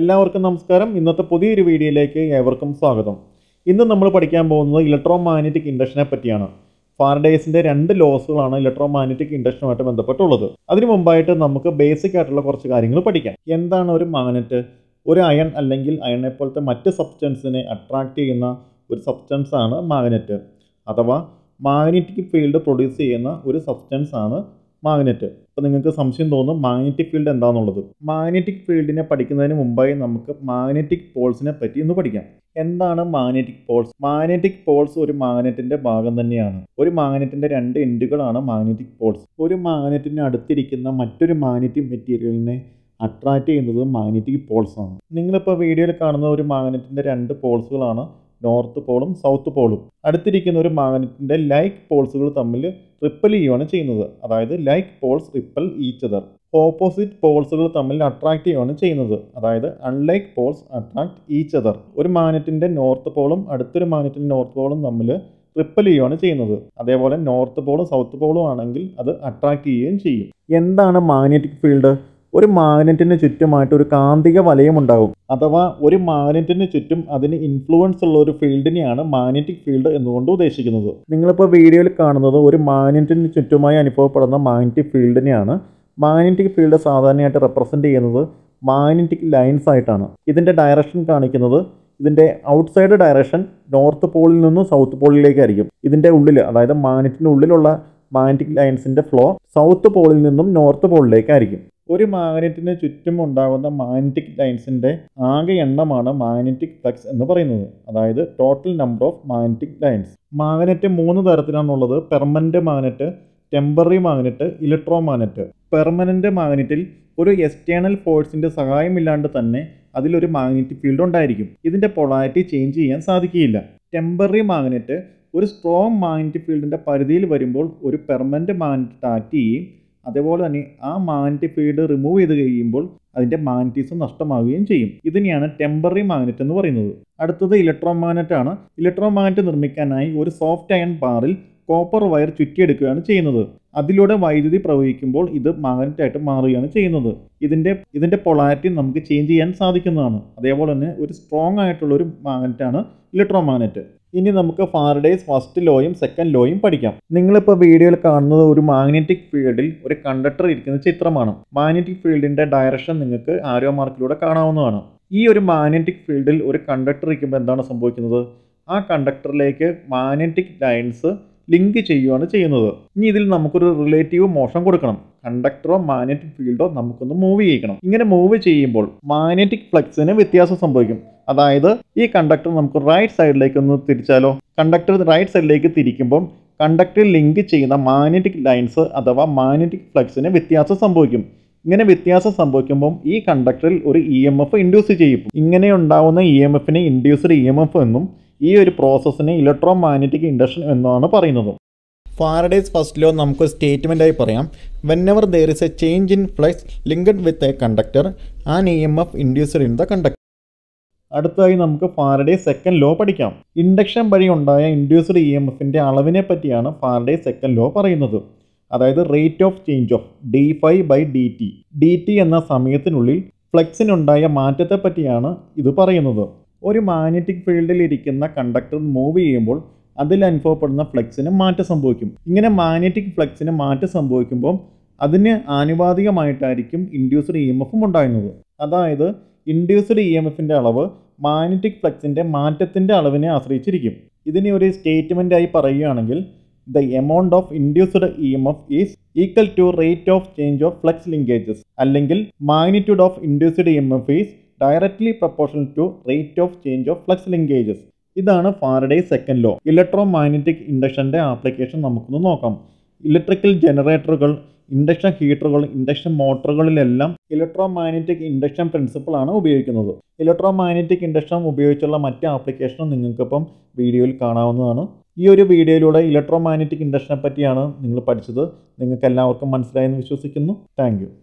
എല്ലാവർക്കും നമസ്കാരം ഇന്നത്തെ പുതിയൊരു വീഡിയോയിലേക്ക് ഏവർക്കും സ്വാഗതം ഇന്ന് നമ്മൾ പഠിക്കാൻ പോകുന്നത് ഇലക്ട്രോ മാഗ്നറ്റിക് ഇൻഡക്ഷനെ പറ്റിയാണ് ഫാരഡേസിൻ്റെ രണ്ട് ലോസുകളാണ് ഇലക്ട്രോ മാഗ്നറ്റിക് ഇൻഡക്ഷനുമായിട്ട് ബന്ധപ്പെട്ടുള്ളത് അതിനു മുമ്പായിട്ട് നമുക്ക് ബേസിക് ആയിട്ടുള്ള കുറച്ച് കാര്യങ്ങൾ പഠിക്കാം എന്താണ് ഒരു മാഗ്നറ്റ് ഒരു അയൺ അല്ലെങ്കിൽ അയണിനെ പോലത്തെ മറ്റ് സബ്സ്റ്റൻസിനെ അട്രാക്റ്റ് ചെയ്യുന്ന ഒരു സബ്സ്റ്റൻസ് ആണ് മാഗ്നറ്റ് അഥവാ മാഗ്നറ്റിക് ഫീൽഡ് പ്രൊഡ്യൂസ് ചെയ്യുന്ന ഒരു സബ്സ്റ്റൻസ് ആണ് മാഗ്നറ്റ് അപ്പോൾ നിങ്ങൾക്ക് സംശയം തോന്നും മാഗ്നറ്റിക് ഫീൽഡ് എന്താണെന്നുള്ളത് മാഗ്നറ്റിക് ഫീൽഡിനെ പഠിക്കുന്നതിന് മുമ്പായി നമുക്ക് മാഗ്നറ്റിക് പോൾസിനെ പറ്റി ഒന്ന് പഠിക്കാം എന്താണ് മാഗ്നറ്റിക് പോൾസ് മാഗ്നറ്റിക് പോൾസ് ഒരു മാഗ്നറ്റിന്റെ ഭാഗം തന്നെയാണ് ഒരു മാഗ്നറ്റിന്റെ രണ്ട് എൻഡുകളാണ് മാഗ്നറ്റിക് പോൾസ് ഒരു മാഗ്നറ്റിന് അടുത്തിരിക്കുന്ന മറ്റൊരു മാഗ്നറ്റിക് മെറ്റീരിയലിനെ അട്രാക്റ്റ് ചെയ്യുന്നത് മാഗ്നറ്റിക് പോൾസ് ആണ് നിങ്ങളിപ്പോൾ വീഡിയോയിൽ കാണുന്ന ഒരു മാഗ്നറ്റിന്റെ രണ്ട് പോൾസുകളാണ് നോർത്ത് പോളും സൗത്ത് പോളും അടുത്തിരിക്കുന്ന ഒരു മാഗ്നറ്റിന്റെ ലൈക്ക് പോൾസുകൾ തമ്മിൽ റിപ്പൽ ചെയ്യുകയാണ് ചെയ്യുന്നത് അതായത് like poles repel each other opposite പോൾസുകൾ തമ്മിൽ അട്രാക്റ്റ് ചെയ്യുകയാണ് ചെയ്യുന്നത് അതായത് unlike poles attract each other ഒരു മാഗ്നറ്റിന്റെ നോർത്ത് പോളും അടുത്തൊരു മാഗ്നറ്റിന്റെ നോർത്ത് പോളും തമ്മിൽ റിപ്പൽ ചെയ്യുകയാണ് ചെയ്യുന്നത് അതേപോലെ നോർത്ത് പോളും സൗത്ത് പോളും ആണെങ്കിൽ അത് അട്രാക്റ്റ് ചെയ്യുകയും ചെയ്യും എന്താണ് മാഗ്നറ്റിക് ഫീൽഡ് ഒരു മാഗ്നറ്റിന് ചുറ്റുമായിട്ട് ഒരു കാന്തിക വലയം ഉണ്ടാകും അഥവാ ഒരു മാഗ്നറ്റിന് ചുറ്റും അതിന് ഇൻഫ്ലുവൻസ് ഉള്ള ഒരു ഫീൽഡിനെയാണ് മാഗ്നറ്റിക് ഫീൽഡ് എന്നുകൊണ്ട് ഉദ്ദേശിക്കുന്നത് നിങ്ങളിപ്പോൾ വീഡിയോയിൽ കാണുന്നത് ഒരു മാഗ്നറ്റിന് ചുറ്റുമായി അനുഭവപ്പെടുന്ന മാഗ്നറ്റിക് ഫീൽഡിനെയാണ് മാഗ്നറ്റിക് ഫീൽഡ് സാധാരണയായിട്ട് റെപ്രസെൻ്റ് ചെയ്യുന്നത് മാഗ്നറ്റിക് ലൈൻസ് ആയിട്ടാണ് ഇതിൻ്റെ ഡയറക്ഷൻ കാണിക്കുന്നത് ഇതിൻ്റെ ഔട്ട്സൈഡ് ഡയറക്ഷൻ നോർത്ത് പോളിൽ നിന്നും സൗത്ത് പോളിലേക്കായിരിക്കും ഇതിൻ്റെ ഉള്ളിൽ അതായത് മാഗ്നറ്റിൻ്റെ ഉള്ളിലുള്ള മാഗ്നറ്റിക് ലൈൻസിൻ്റെ ഫ്ലോ സൗത്ത് പോളിൽ നിന്നും നോർത്ത് പോളിലേക്കായിരിക്കും ഒരു മാഗ്നറ്റിന് ചുറ്റും ഉണ്ടാകുന്ന മാഗ്നറ്റിക് ലൈൻസിൻ്റെ ആകെ എണ്ണമാണ് മാഗ്നറ്റിക് ഫ്ലക്സ് എന്ന് പറയുന്നത് അതായത് total number of magnetic lines magnet മൂന്ന് തരത്തിലാണുള്ളത് permanent magnet temporary magnet electromagnet permanent മാഗ്നറ്റിൽ ഒരു എക്സ്റ്റേണൽ ഫോഴ്സിൻ്റെ സഹായമില്ലാണ്ട് തന്നെ അതിലൊരു മാഗ്നറ്റിക് ഫീൽഡ് ഉണ്ടായിരിക്കും ഇതിൻ്റെ പൊളാരിറ്റി ചേഞ്ച് ചെയ്യാൻ സാധിക്കുകയില്ല ടെമ്പററി മാഗ്നറ്റ് ഒരു സ്ട്രോങ് മാഗ്നറ്റിക് ഫീൽഡിൻ്റെ പരിധിയിൽ വരുമ്പോൾ ഒരു പെർമനൻ്റ് മാഗ്നറ്റ് ആക്ട് ചെയ്യും അതേപോലെ തന്നെ ആ മാഗ്നറ്റിക് ഫീൽഡ് റിമൂവ് ചെയ്ത് കഴിയുമ്പോൾ അതിൻ്റെ മാഗ്നറ്റിസം നഷ്ടമാവുകയും ചെയ്യും ഇതിനെയാണ് ടെമ്പററി മാഗ്നറ്റ് എന്ന് പറയുന്നത് അടുത്തത് ഇലക്ട്രോ മാഗ്നറ്റ് ആണ് ഇലക്ട്രോ മാഗ്നറ്റ് നിർമ്മിക്കാനായി ഒരു സോഫ്റ്റ് അയൺ ബാറിൽ കോപ്പർ വയർ ചുറ്റിയെടുക്കുകയാണ് ചെയ്യുന്നത് അതിലൂടെ വൈദ്യുതി പ്രവഹിക്കുമ്പോൾ ഇത് മാഗ്നറ്റായിട്ട് മാറുകയാണ് ചെയ്യുന്നത് ഇതിൻ്റെ ഇതിൻ്റെ പൊളാരിറ്റി നമുക്ക് ചേഞ്ച് ചെയ്യാൻ സാധിക്കുന്നതാണ് അതേപോലെ തന്നെ ഒരു സ്ട്രോങ് ആയിട്ടുള്ള ഒരു മാഗ്നറ്റാണ് ഇലക്ട്രോ മാഗ്നറ്റ് ഇനി നമുക്ക് ഫാരഡേസ് ഫസ്റ്റ് ലോയും സെക്കൻഡ് ലോയും പഠിക്കാം നിങ്ങളിപ്പോൾ വീഡിയോയിൽ കാണുന്നത് ഒരു മാഗ്നറ്റിക് ഫീൽഡിൽ ഒരു കണ്ടക്ടർ ഇരിക്കുന്ന ചിത്രമാണ് മാഗ്നറ്റിക് ഫീൽഡിൻ്റെ ഡയറക്ഷൻ നിങ്ങൾക്ക് ആരോ മാർക്കിലൂടെ കാണാവുന്നതാണ് ഈ ഒരു മാഗ്നറ്റിക് ഫീൽഡിൽ ഒരു കണ്ടക്ടർ ഇരിക്കുമ്പോൾ എന്താണ് സംഭവിക്കുന്നത് ആ കണ്ടക്ടറിലേക്ക് മാഗ്നറ്റിക് ലൈൻസ് ലിങ്ക് ചെയ്യുകയാണ് ചെയ്യുന്നത് ഇനി ഇതിൽ നമുക്കൊരു റിലേറ്റീവ് മോഷൻ കൊടുക്കണം കണ്ടക്ടറോ മാഗ്നറ്റിക് ഫീൽഡോ നമുക്കൊന്ന് മൂവ് ചെയ്യിക്കണം ഇങ്ങനെ മൂവ് ചെയ്യുമ്പോൾ മാഗ്നറ്റിക് ഫ്ലക്സിന് വ്യത്യാസം സംഭവിക്കും അതായത് ഈ കണ്ടക്ടർ നമുക്ക് റൈറ്റ് സൈഡിലേക്ക് ഒന്ന് തിരിച്ചാലോ കണ്ടക്ടർ റൈറ്റ് സൈഡിലേക്ക് തിരിക്കുമ്പോൾ കണ്ടക്ടറിൽ ലിങ്ക് ചെയ്യുന്ന മാഗ്നറ്റിക് ലൈൻസ് അഥവാ മാഗ്നറ്റിക് ഫ്ലക്സിന് വ്യത്യാസം സംഭവിക്കും ഇങ്ങനെ വ്യത്യാസം സംഭവിക്കുമ്പോൾ ഈ കണ്ടക്ടറിൽ ഒരു ഇ എം എഫ് ഇൻഡ്യൂസ് ചെയ്യും ഇങ്ങനെ ഉണ്ടാവുന്ന ഇ എം എഫിനെ ഇൻഡ്യൂസ്ഡ് ഇ എം എഫ് എന്നും ഈ ഒരു പ്രോസസ്സിനെ ഇലക്ട്രോ മാഗ്നറ്റിക് ഇൻഡക്ഷൻ എന്നാണ് പറയുന്നത് ഫാരഡേസ് ഫസ്റ്റ് ലോ നമുക്കൊരു സ്റ്റേറ്റ്മെൻറ്റായി പറയാം whenever there is a change in flux linked with a conductor an E M F induced in the conductor അടുത്തതായി നമുക്ക് ഫാരഡേ സെക്കൻഡ് ലോ പഠിക്കാം ഇൻഡക്ഷൻ വഴി ഉണ്ടായ ഇൻഡ്യൂസ്ഡ് ഇ എം എഫിൻ്റെ അളവിനെ പറ്റിയാണ് ഫാരഡേ സെക്കൻഡ് ലോ പറയുന്നത് അതായത് rate of change of D phi by D T D T എന്ന സമയത്തിനുള്ളിൽ ഫ്ലക്സിനുണ്ടായ മാറ്റത്തെ പറ്റിയാണ് ഇത് പറയുന്നത് ഒരു മാഗ്നറ്റിക് ഫീൽഡിൽ ഇരിക്കുന്ന കണ്ടക്ടർ മൂവ് ചെയ്യുമ്പോൾ അതിൽ അനുഭവപ്പെടുന്ന ഫ്ലക്സിന് മാറ്റം സംഭവിക്കും ഇങ്ങനെ മാഗ്നറ്റിക് ഫ്ലക്സിന് മാറ്റം സംഭവിക്കുമ്പോൾ അതിന് ആനുപാതികമായിട്ടായിരിക്കും ഇൻഡ്യൂസ്ഡ് ഇ എം എഫും ഉണ്ടാകുന്നത് അതായത് ഇൻഡ്യൂസ്ഡ് ഇ എം എഫിൻ്റെ അളവ് മാഗ്നറ്റിക് ഫ്ലക്സിൻ്റെ മാറ്റത്തിൻ്റെ അളവിനെ ആശ്രയിച്ചിരിക്കും ഇതിനെ ഒരു സ്റ്റേറ്റ്മെൻറ്റായി പറയുകയാണെങ്കിൽ the amount of induced E M F is equal to rate of change of flux linkages അല്ലെങ്കിൽ magnitude of induced E M F is directly proportional to rate of change of flux linkages ഇതാണ് Faraday second law electromagnetic ഇൻഡക്ഷൻ്റെ application നമുക്കൊന്ന് നോക്കാം electrical ജനറേറ്ററുകൾ induction ഹീറ്ററുകൾ induction മോട്ടോറുകളിലെല്ലാം electromagnetic induction പ്രിൻസിപ്പിളാണ് ഉപയോഗിക്കുന്നത് ഇലക്ട്രോ മാഗ്നറ്റിക് ഇൻഡക്ഷൻ ഉപയോഗിച്ചുള്ള മറ്റ് ആപ്ലിക്കേഷനും നിങ്ങൾക്കിപ്പം വീഡിയോയിൽ കാണാവുന്നതാണ് ഈ ഒരു വീഡിയോയിലൂടെ ഇലക്ട്രോ മാഗ്നറ്റിക് ഇൻഡക്ഷനെ പറ്റിയാണ് നിങ്ങൾ പഠിച്ചത് നിങ്ങൾക്ക് എല്ലാവർക്കും മനസ്സിലായെന്ന് വിശ്വസിക്കുന്നു താങ്ക്